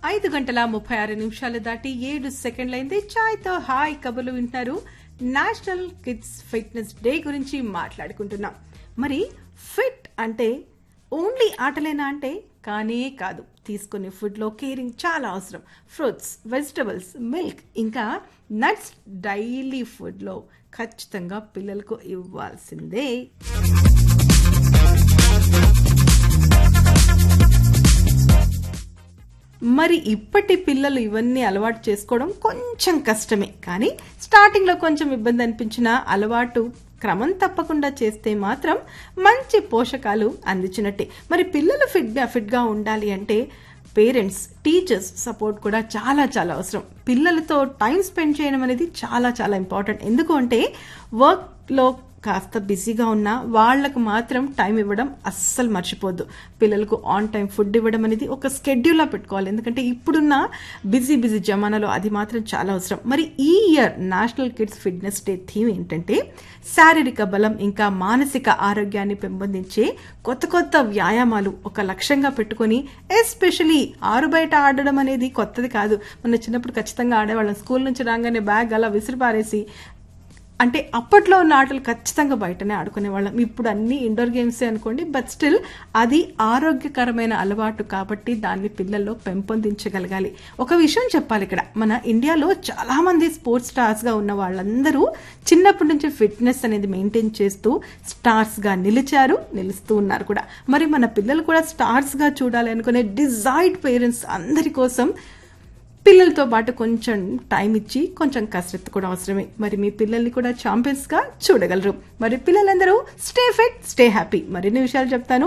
ఐదు గంటల ముప్పై ఆరు నిమిషాలు దాటి ఏడు సెకండ్లైంది ఛాయ్తో హాయ్ కబుర్లు వింటున్నారు నేషనల్ కిడ్స్ ఫిట్నెస్ డే గురించి మాట్లాడుకుంటున్నాం మరి ఫిట్ అంటే ఓన్లీ ఆటలేనా అంటే కానే కాదు తీసుకునే ఫుడ్లో కేరింగ్ చాలా అవసరం ఫ్రూట్స్ వెజిటబుల్స్ మిల్క్ ఇంకా నట్స్ డైలీ ఫుడ్లో ఖచ్చితంగా పిల్లలకు ఇవ్వాల్సిందే మరి ఇప్పటి పిల్లలు ఇవన్నీ అలవాటు చేసుకోవడం కొంచెం కష్టమే కానీ స్టార్టింగ్లో కొంచెం ఇబ్బంది అనిపించిన అలవాటు క్రమం తప్పకుండా చేస్తే మాత్రం మంచి పోషకాలు అందించినట్టే మరి పిల్లలు ఫిట్గా ఫిట్గా ఉండాలి అంటే పేరెంట్స్ టీచర్స్ సపోర్ట్ కూడా చాలా చాలా అవసరం పిల్లలతో టైం స్పెండ్ చేయడం అనేది చాలా చాలా ఇంపార్టెంట్ ఎందుకు అంటే వర్క్లో కాస్త బిజీగా ఉన్నా వాళ్లకు మాత్రం టైం ఇవ్వడం అస్సలు మర్చిపోద్దు పిల్లలకు ఆన్ టైం ఫుడ్ ఇవ్వడం అనేది ఒక స్కెడ్యూల్లా పెట్టుకోవాలి ఎందుకంటే ఇప్పుడున్న బిజీ బిజీ జమానాలో అది మాత్రం చాలా అవసరం మరి ఈ year national kids fitness day theme ఏంటంటే శారీరక బలం ఇంకా మానసిక ఆరోగ్యాన్ని పెంపొందించే కొత్త కొత్త వ్యాయామాలు ఒక లక్ష్యంగా పెట్టుకొని ఎస్పెషలీ ఆరు బయట ఆడడం అనేది కొత్తది కాదు మన చిన్నప్పుడు ఖచ్చితంగా ఆడేవాళ్ళం స్కూల్ నుంచి రాగానే బ్యాగ్ అలా విసిరిపారేసి అంటే అప్పట్లో ఉన్న ఆటలు ఖచ్చితంగా బయటనే ఆడుకునే వాళ్ళం ఇప్పుడు అన్ని ఇండోర్ గేమ్సే అనుకోండి బట్ స్టిల్ అది ఆరోగ్యకరమైన అలవాటు కాబట్టి దాన్ని పిల్లల్లో పెంపొందించగలగాలి ఒక విషయం చెప్పాలి ఇక్కడ మన ఇండియాలో చాలా మంది స్పోర్ట్స్ స్టార్స్ గా ఉన్న వాళ్ళందరూ చిన్నప్పటి నుంచి ఫిట్నెస్ అనేది మెయింటైన్ చేస్తూ స్టార్స్ గా నిలిచారు నిలుస్తూ ఉన్నారు కూడా మరి మన పిల్లలు కూడా స్టార్స్ గా చూడాలి అనుకునే డిజైడ్ పేరెంట్స్ అందరి కోసం పిల్లలతో పాటు కొంచెం టైం ఇచ్చి కొంచెం కసరత్తు కూడా అవసరమే మరి మీ పిల్లల్ని కూడా ఛాంపియన్స్ గా చూడగలరు మరి పిల్లలందరూ స్టే ఫిట్ స్టే హ్యాపీ మరిన్ని విషయాలు చెప్తాను